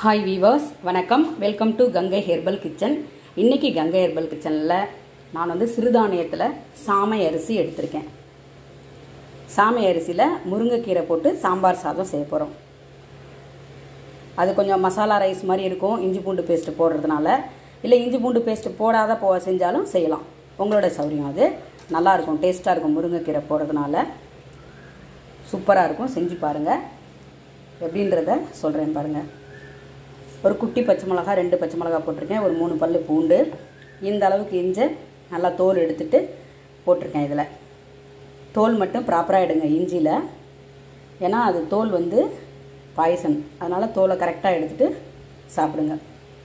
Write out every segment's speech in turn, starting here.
hi viewers வணக்கம் welcome to Gangai herbal kitchen இன்னைக்கு Gangai herbal கிச்சனில் நான் வந்து சிறுதானியத்தில் சாமை அரிசி எடுத்திருக்கேன் சாமை அரிசியில் முருங்கைக்கீரை போட்டு சாம்பார் சாதம் செய்ய போகிறோம் அது கொஞ்சம் மசாலா ரைஸ் மாதிரி இருக்கும் இஞ்சி பூண்டு பேஸ்ட்டு போடுறதுனால இல்லை இஞ்சி பூண்டு பேஸ்ட்டு போடாத போ செஞ்சாலும் செய்யலாம் உங்களோட சௌரியம் அது நல்லாயிருக்கும் டேஸ்ட்டாக இருக்கும் முருங்கைக்கீரை போடுறதுனால சூப்பராக இருக்கும் செஞ்சு பாருங்கள் எப்படின்றத சொல்கிறேன் பாருங்கள் ஒரு குட்டி பச்சை மிளகா ரெண்டு பச்சை மிளகா போட்டிருக்கேன் ஒரு மூணு பல் பூண்டு இந்த அளவுக்கு இஞ்சி நல்லா தோல் எடுத்துட்டு போட்டிருக்கேன் இதில் தோல் மட்டும் ப்ராப்பராக எடுங்க இஞ்சியில் ஏன்னா அது தோல் வந்து பாய்சன் அதனால் தோலை கரெக்டாக எடுத்துகிட்டு சாப்பிடுங்க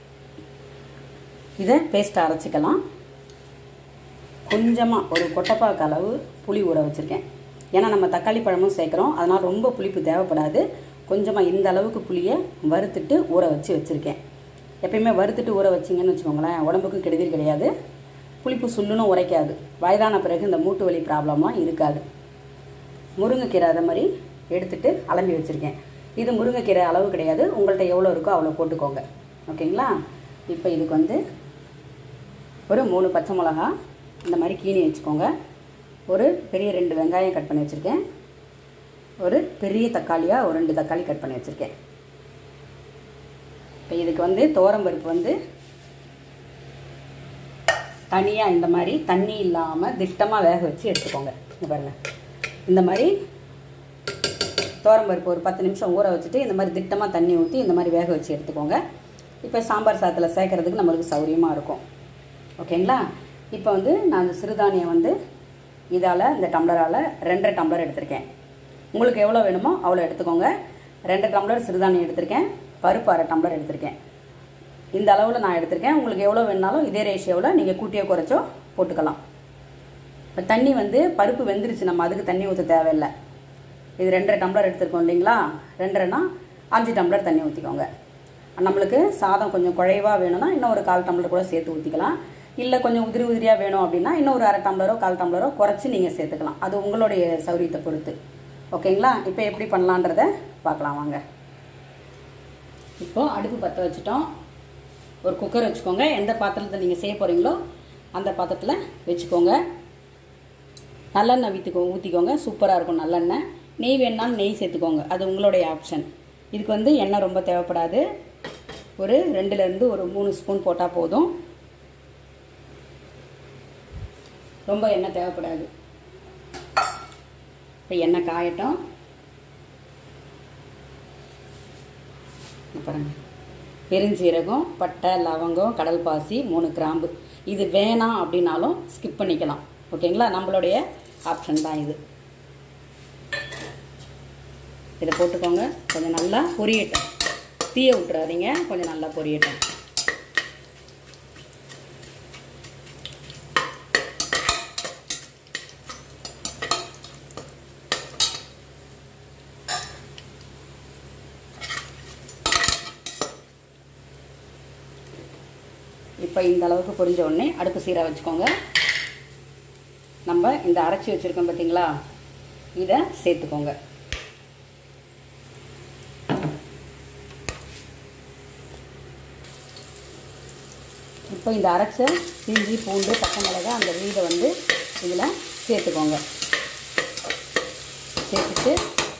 இதை பேஸ்ட்டை அரைச்சிக்கலாம் கொஞ்சமாக ஒரு கொட்டைப்பாக்கு அளவு புளி ஊற வச்சுருக்கேன் ஏன்னா நம்ம தக்காளி பழமும் சேர்க்குறோம் அதனால் ரொம்ப புளிப்பு தேவைப்படாது கொஞ்சமாக இந்த அளவுக்கு புளியை வறுத்துட்டு ஊற வச்சு வச்சுருக்கேன் எப்பயுமே வறுத்துட்டு ஊற வச்சிங்கன்னு வச்சுக்கோங்களேன் உடம்புக்கும் கெடுதல் கிடையாது புளிப்பு சுள்ளுன்னு உரைக்காது வயதான பிறகு இந்த மூட்டு வலி ப்ராப்ளம்லாம் இருக்காது முருங்கைக்கீரை அதை மாதிரி எடுத்துட்டு அலம்பி வச்சுருக்கேன் இது முருங்கைக்கீரை அளவு கிடையாது உங்கள்கிட்ட எவ்வளோ இருக்கோ அவ்வளோ போட்டுக்கோங்க ஓகேங்களா இப்போ இதுக்கு வந்து ஒரு மூணு பச்சை மிளகா இந்த மாதிரி கீனி வச்சுக்கோங்க ஒரு பெரிய ரெண்டு வெங்காயம் கட் பண்ணி வச்சுருக்கேன் ஒரு பெரிய தக்காளியாக ஒரு ரெண்டு தக்காளி கட் பண்ணி வச்சுருக்கேன் இப்போ இதுக்கு வந்து பருப்பு வந்து தனியாக இந்த மாதிரி தண்ணி இல்லாமல் திட்டமாக வேக வச்சு எடுத்துக்கோங்க இங்கே பாருங்கள் இந்த மாதிரி பருப்பு ஒரு பத்து நிமிஷம் ஊற வச்சுட்டு இந்த மாதிரி திட்டமாக தண்ணி ஊற்றி இந்த மாதிரி வேக வச்சு எடுத்துக்கோங்க இப்போ சாம்பார் சாதத்தில் சேர்க்குறதுக்கு நம்மளுக்கு சௌரியமாக இருக்கும் ஓகேங்களா இப்போ வந்து நான் அந்த சிறுதானியம் வந்து இதால் இந்த டம்ளரால் ரெண்டரை டம்ளர் எடுத்திருக்கேன் உங்களுக்கு எவ்வளோ வேணுமோ அவ்வளோ எடுத்துக்கோங்க ரெண்டு டம்ளர் சிறுதானியம் எடுத்திருக்கேன் பருப்பு அரை டம்ளர் எடுத்திருக்கேன் இந்த அளவில் நான் எடுத்திருக்கேன் உங்களுக்கு எவ்வளோ வேணாலும் இதே ரேஷியோவில் நீங்கள் கூட்டியோ குறைச்சோ போட்டுக்கலாம் இப்போ தண்ணி வந்து பருப்பு வெந்துருச்சு நம்ம அதுக்கு தண்ணி ஊற்ற தேவையில்லை இது ரெண்டரை டம்ளர் எடுத்துருக்கோம் இல்லைங்களா ரெண்டரைனா அஞ்சு டம்ளர் தண்ணி ஊற்றிக்கோங்க நம்மளுக்கு சாதம் கொஞ்சம் குழைவாக வேணும்னா இன்னும் ஒரு கால் டம்ளர் கூட சேர்த்து ஊற்றிக்கலாம் இல்லை கொஞ்சம் உதிரி உதிரியாக வேணும் அப்படின்னா இன்னும் ஒரு அரை டம்ளரோ கால் டம்ளரோ குறைச்சி நீங்கள் சேர்த்துக்கலாம் அது உங்களுடைய சௌரியத்தை பொறுத்து ஓகேங்களா இப்போ எப்படி பண்ணலான்றத பார்க்கலாம் வாங்க இப்போது அடுப்பு பற்ற வச்சுட்டோம் ஒரு குக்கர் வச்சுக்கோங்க எந்த பாத்திரத்தில் நீங்கள் செய்ய போகிறீங்களோ அந்த பாத்திரத்தில் வச்சுக்கோங்க நல்லெண்ணெய் ஊற்றிக்கோ ஊற்றிக்கோங்க சூப்பராக இருக்கும் நல்லெண்ணெய் நெய் வேணாலும் நெய் சேர்த்துக்கோங்க அது உங்களுடைய ஆப்ஷன் இதுக்கு வந்து எண்ணெய் ரொம்ப தேவைப்படாது ஒரு ரெண்டுலேருந்து ஒரு மூணு ஸ்பூன் போட்டால் போதும் ரொம்ப எண்ணெய் தேவைப்படாது இப்போ எண்ணெய் காயட்டும் பாருங்க பெருஞ்சீரகம் பட்டை லவங்கம் கடல் பாசி மூணு கிராம்பு இது வேணாம் அப்படின்னாலும் ஸ்கிப் பண்ணிக்கலாம் ஓகேங்களா நம்மளுடைய ஆப்ஷன் தான் இது இதை போட்டுக்கோங்க கொஞ்சம் நல்லா பொரியட்டும் தீய விட்டுறாதீங்க கொஞ்சம் நல்லா பொரியட்டும் இப்போ இந்த அளவுக்கு பொரிஞ்ச உடனே அடுப்பு சீராக வச்சுக்கோங்க நம்ம இந்த அரைச்சி வச்சுருக்கோம் பார்த்தீங்களா இதை சேர்த்துக்கோங்க இப்போ இந்த அரைச்ச இஞ்சி பூண்டு பச்சை மிளகா அந்த வீடை வந்து இதில் சேர்த்துக்கோங்க சேர்த்துட்டு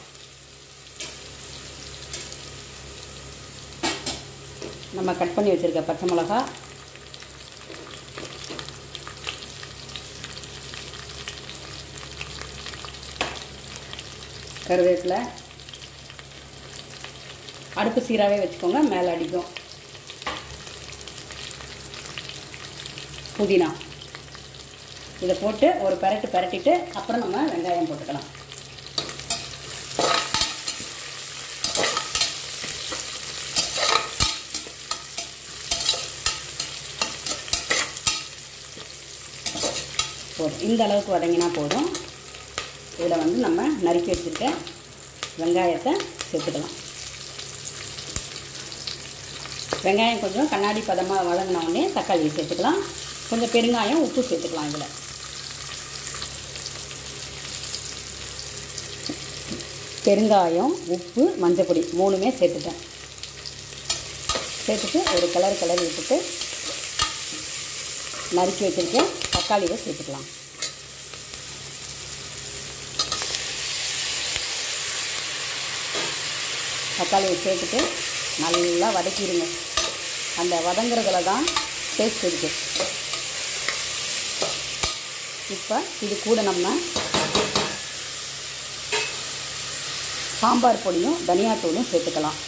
நம்ம கட் பண்ணி வச்சுருக்க பச்சை மிளகா கருவேப்பிலை அடுப்பு சீராகவே வச்சுக்கோங்க மேலே அடிக்கும் புதினா இதை போட்டு ஒரு பரட்டு பரட்டிட்டு அப்புறம் நம்ம வெங்காயம் போட்டுக்கலாம் போதும் இந்த அளவுக்கு வதங்கினா போதும் இதில் வந்து நம்ம நறுக்கி வச்சுருக்க வெங்காயத்தை சேர்த்துக்கலாம் வெங்காயம் கொஞ்சம் கண்ணாடி பதமாக வதங்கின உடனே தக்காளி சேர்த்துக்கலாம் கொஞ்சம் பெருங்காயம் உப்பு சேர்த்துக்கலாம் இதில் பெருங்காயம் உப்பு மஞ்சப்பொடி மூணுமே சேர்த்துட்டேன் சேர்த்துட்டு ஒரு கலர் கலர் விட்டுட்டு நறுக்கி வச்சுருக்கேன் தக்காளியை சேர்த்துக்கலாம் தக்காளியை சேர்த்துட்டு நல்லா வதக்கிடுங்க அந்த வதங்குறதுல தான் டேஸ்ட் இருக்குது இப்போ இது கூட நம்ம சாம்பார் பொடியும் தனியாத்தூளும் சேர்த்துக்கலாம்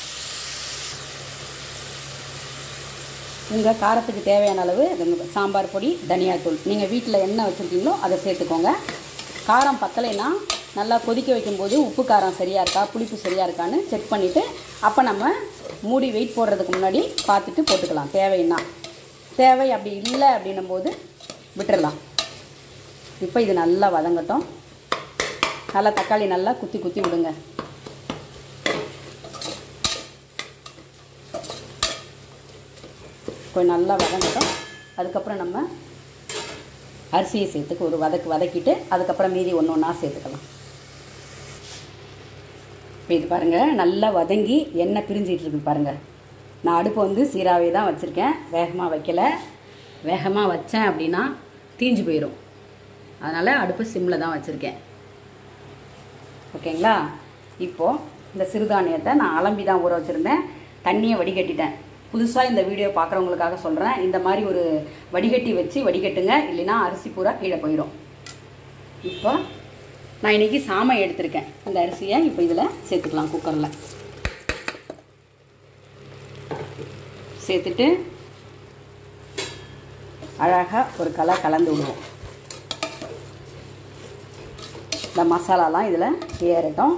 உங்கள் காரத்துக்கு தேவையான அளவு இந்த சாம்பார் பொடி தனியாத்தூள் நீங்கள் வீட்டில் என்ன வச்சுருக்கீங்களோ அதை சேர்த்துக்கோங்க காரம் பத்தலைன்னா நல்லா கொதிக்க வைக்கும்போது உப்பு காரம் சரியாக இருக்கா புளிப்பு சரியாக இருக்கான்னு செக் பண்ணிவிட்டு அப்போ நம்ம மூடி வெயிட் போடுறதுக்கு முன்னாடி பார்த்துட்டு போட்டுக்கலாம் தேவைன்னா தேவை அப்படி இல்லை அப்படின்னும் போது விட்டுறலாம் இப்போ இது நல்லா வதங்கட்டும் நல்லா தக்காளி நல்லா குத்தி குத்தி விடுங்க கொஞ்சம் நல்லா வதங்கட்டும் அதுக்கப்புறம் நம்ம அரிசியை சேர்த்துக்கு ஒரு வதக்கு வதக்கிட்டு அதுக்கப்புறம் மீதி ஒன்று ஒன்றா சேர்த்துக்கலாம் இப்போ இது பாருங்கள் நல்லா வதங்கி எண்ணெய் பிரிஞ்சிட்டு இருக்கு பாருங்கள் நான் அடுப்பு வந்து சீராவே தான் வச்சுருக்கேன் வேகமாக வைக்கல வேகமாக வச்சேன் அப்படின்னா தீஞ்சு போயிடும் அதனால் அடுப்பு சிம்மில் தான் வச்சுருக்கேன் ஓகேங்களா இப்போது இந்த சிறுதானியத்தை நான் அலம்பி தான் ஊற வச்சுருந்தேன் தண்ணியை வடிகட்டிட்டேன் புதுசாக இந்த வீடியோ பார்க்குறவங்களுக்காக சொல்கிறேன் இந்த மாதிரி ஒரு வடிகட்டி வச்சு வடிகட்டுங்க இல்லைன்னா அரிசி பூரா கீழே போயிடும் இப்போ நான் இன்றைக்கி சாமை எடுத்திருக்கேன் அந்த அரிசியை இப்போ இதில் சேர்த்துக்கலாம் குக்கரில் சேர்த்துட்டு அழகாக ஒரு கலர் கலந்து விடுவோம் இந்த மசாலாலாம் இதில் ஏறட்டும்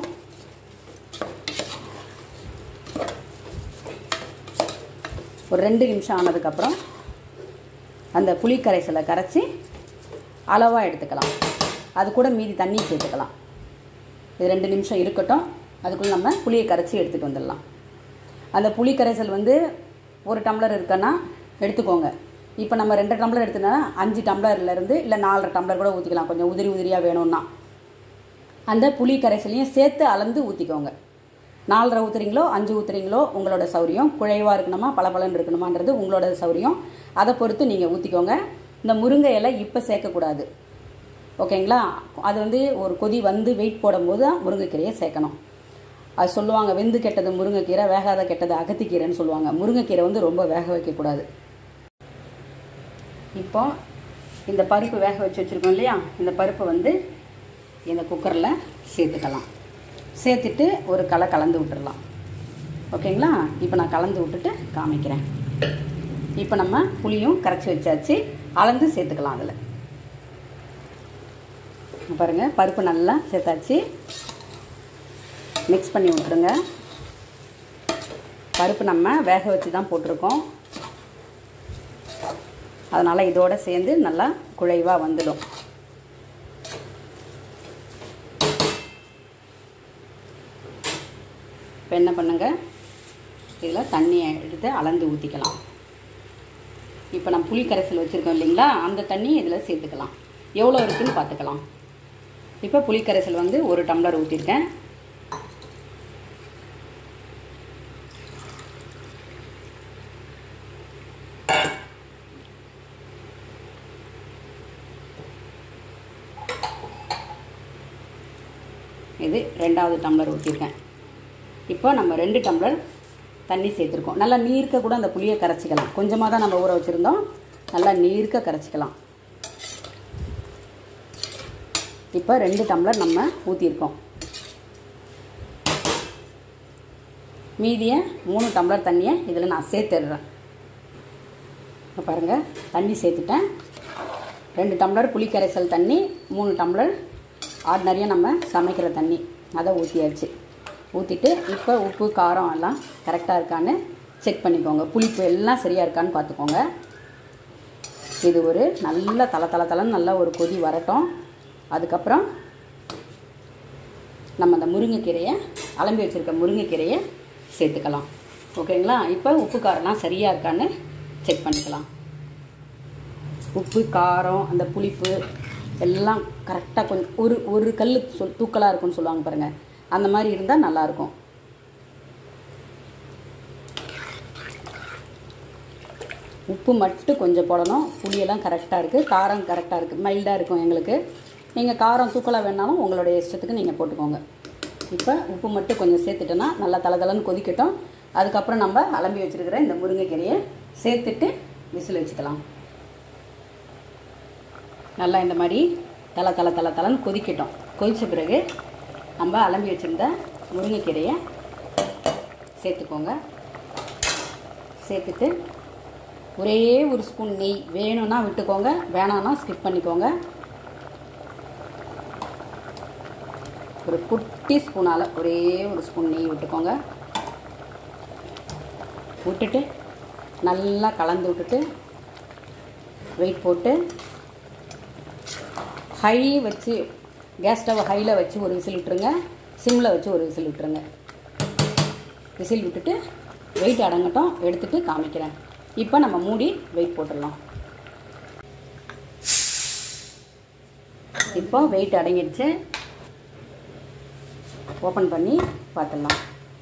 ஒரு ரெண்டு நிமிஷம் ஆனதுக்கப்புறம் அந்த புளி கரைசலை கரைச்சி அளவாக எடுத்துக்கலாம் அது கூட மீதி தண்ணி சேர்த்துக்கலாம் இது ரெண்டு நிமிஷம் இருக்கட்டும் அதுக்குள்ளே நம்ம புளியை கரைச்சி எடுத்துகிட்டு வந்துடலாம் அந்த புளி கரைசல் வந்து ஒரு டம்ளர் இருக்குன்னா எடுத்துக்கோங்க இப்போ நம்ம ரெண்டு டம்ளர் எடுத்தோன்னா அஞ்சு டம்ளர்லேருந்து இல்லை நாலரை டம்ளர் கூட ஊற்றிக்கலாம் கொஞ்சம் உதிரி உதிரியாக வேணும்னா அந்த புளி கரைசலையும் சேர்த்து அளந்து ஊற்றிக்கோங்க நாலரை ஊற்றுறீங்களோ அஞ்சு ஊற்றுறீங்களோ உங்களோட சௌரியம் குழைவாக இருக்கணுமா பளபளன்னு இருக்கணுமான்றது உங்களோட சௌரியம் அதை பொறுத்து நீங்கள் ஊற்றிக்கோங்க இந்த முருங்கை இலை இப்போ சேர்க்கக்கூடாது ஓகேங்களா அது வந்து ஒரு கொதி வந்து வெயிட் போடும்போது தான் முருங்கைக்கீரையை சேர்க்கணும் அது சொல்லுவாங்க வெந்து கெட்டது முருங்கைக்கீரை வேகாத கெட்டது அகத்திக்கீரைன்னு சொல்லுவாங்க முருங்கைக்கீரை வந்து ரொம்ப வேக வைக்கக்கூடாது இப்போ இந்த பருப்பு வேக வச்சு வச்சுருக்கோம் இல்லையா இந்த பருப்பு வந்து இந்த குக்கரில் சேர்த்துக்கலாம் சேர்த்துட்டு ஒரு களை கலந்து விட்டுறலாம் ஓகேங்களா இப்போ நான் கலந்து விட்டுட்டு காமிக்கிறேன் இப்போ நம்ம புளியும் கரைச்சி வச்சாச்சு அளந்து சேர்த்துக்கலாம் அதில் பாருங்கள் பருப்பு நல்லா சேர்த்தாச்சு மிக்ஸ் பண்ணி விட்டுருங்க பருப்பு நம்ம வேக வச்சு தான் போட்டிருக்கோம் அதனால் இதோடு சேர்ந்து நல்லா குழைவாக வந்துடும் இப்போ என்ன பண்ணுங்க இதில் தண்ணியை எடுத்து அளந்து ஊற்றிக்கலாம் இப்போ நம்ம புளி கரைசல் வச்சுருக்கோம் இல்லைங்களா அந்த தண்ணி இதில் சேர்த்துக்கலாம் எவ்வளோ இருக்குன்னு பார்த்துக்கலாம் இப்போ புளி கரைசல் வந்து ஒரு டம்ளர் ஊற்றிருக்கேன் இது ரெண்டாவது டம்ளர் ஊற்றிருக்கேன் இப்போ நம்ம ரெண்டு டம்ளர் தண்ணி சேர்த்துருக்கோம் நல்லா நீர்க்க கூட அந்த புளியை கரைச்சிக்கலாம் கொஞ்சமாக தான் நம்ம ஊற வச்சுருந்தோம் நல்லா நீர்க்க கரைச்சிக்கலாம் இப்போ ரெண்டு டம்ளர் நம்ம ஊற்றிருக்கோம் மீதியை மூணு டம்ளர் தண்ணியை இதில் நான் சேர்த்துடுறேன் இப்போ பாருங்கள் தண்ணி சேர்த்துட்டேன் ரெண்டு டம்ளர் புளி கரைசல் தண்ணி மூணு டம்ளர் ஆர்டினரியாக நம்ம சமைக்கிற தண்ணி அதை ஊற்றியாச்சு ஊற்றிட்டு இப்போ உப்பு காரம் எல்லாம் கரெக்டாக இருக்கான்னு செக் பண்ணிக்கோங்க புளிப்பு எல்லாம் சரியாக இருக்கான்னு பார்த்துக்கோங்க இது ஒரு நல்ல தலை தலை தலைன்னு நல்ல ஒரு கொதி வரட்டும் அதுக்கப்புறம் நம்ம அந்த முருங்கைக்கீரையை அலம்பி வச்சுருக்க முருங்கைக்கீரையை சேர்த்துக்கலாம் ஓகேங்களா இப்போ உப்பு காரம்லாம் சரியாக இருக்கான்னு செக் பண்ணிக்கலாம் உப்பு காரம் அந்த புளிப்பு எல்லாம் கரெக்டாக கொஞ்சம் ஒரு ஒரு கல் சொல் தூக்கலாக இருக்கும்னு சொல்லுவாங்க பாருங்கள் அந்த மாதிரி இருந்தால் நல்லாயிருக்கும் உப்பு மட்டும் கொஞ்சம் போடணும் புளியெல்லாம் கரெக்டாக இருக்குது காரம் கரெக்டாக இருக்குது மைல்டாக இருக்கும் எங்களுக்கு நீங்கள் காரம் தூக்கலாக வேணாலும் உங்களுடைய இஷ்டத்துக்கு நீங்கள் போட்டுக்கோங்க இப்போ உப்பு மட்டும் கொஞ்சம் சேர்த்துட்டோன்னா நல்லா தளதளன்னு கொதிக்கட்டும் அதுக்கப்புறம் நம்ம அலம்பி வச்சுருக்கிற இந்த முருங்கைக்கீரையை சேர்த்துட்டு விசில் வச்சுக்கலாம் நல்லா இந்த மாதிரி தலை தலை தலை தலைன்னு கொதிக்கட்டும் கொதித்த பிறகு நம்ம அலம்பி வச்சுருந்த முருங்கைக்கீரையை சேர்த்துக்கோங்க சேர்த்துட்டு ஒரே ஒரு ஸ்பூன் நெய் வேணும்னா விட்டுக்கோங்க வேணான்னா ஸ்கிப் பண்ணிக்கோங்க ஒரு குட்டி ஸ்பூனால் ஒரே ஒரு ஸ்பூன் நெய் விட்டுக்கோங்க விட்டுட்டு நல்லா கலந்து விட்டுட்டு வெயிட் போட்டு ஹை வச்சு கேஸ் ஸ்டவ் ஹையில் வச்சு ஒரு விசில் விட்டுருங்க சிம்மில் வச்சு ஒரு விசில் விட்டுருங்க விசில் விட்டுட்டு வெயிட் அடங்கட்டும் எடுத்துகிட்டு காமிக்கிறேன் இப்போ நம்ம மூடி வெயிட் போட்டுடலாம் இப்போ வெயிட் அடங்கிடுச்சு ஓப்பன் பண்ணி பார்த்துடலாம்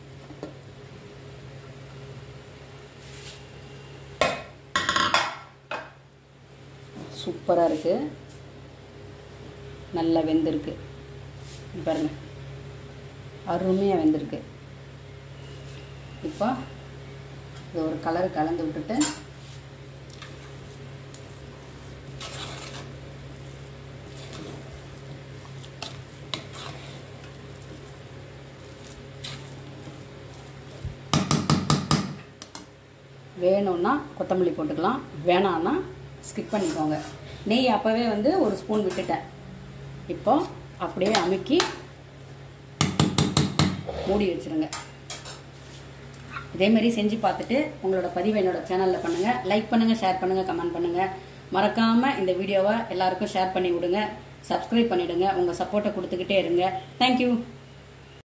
சூப்பராக இருக்குது நல்லா வெந்திருக்கு பாருங்க அருமையாக வெந்திருக்கு இப்போ இது ஒரு கலர் கலந்து விட்டுட்டு வேணும்னா கொத்தமல்லி போட்டுக்கலாம் வேணான்னா ஸ்கிப் பண்ணிக்கோங்க நெய் அப்போவே வந்து ஒரு ஸ்பூன் விட்டுட்டேன் இப்போ அப்படியே அமுக்கி மூடி வச்சுருங்க இதேமாரி செஞ்சு பார்த்துட்டு உங்களோட பதிவை என்னோட சேனலில் பண்ணுங்கள் லைக் பண்ணுங்கள் ஷேர் பண்ணுங்கள் கமெண்ட் பண்ணுங்கள் மறக்காமல் இந்த வீடியோவை எல்லாருக்கும் ஷேர் பண்ணி விடுங்க சப்ஸ்கிரைப் பண்ணிவிடுங்க உங்கள் சப்போர்ட்டை கொடுத்துக்கிட்டே இருங்க தேங்க்யூ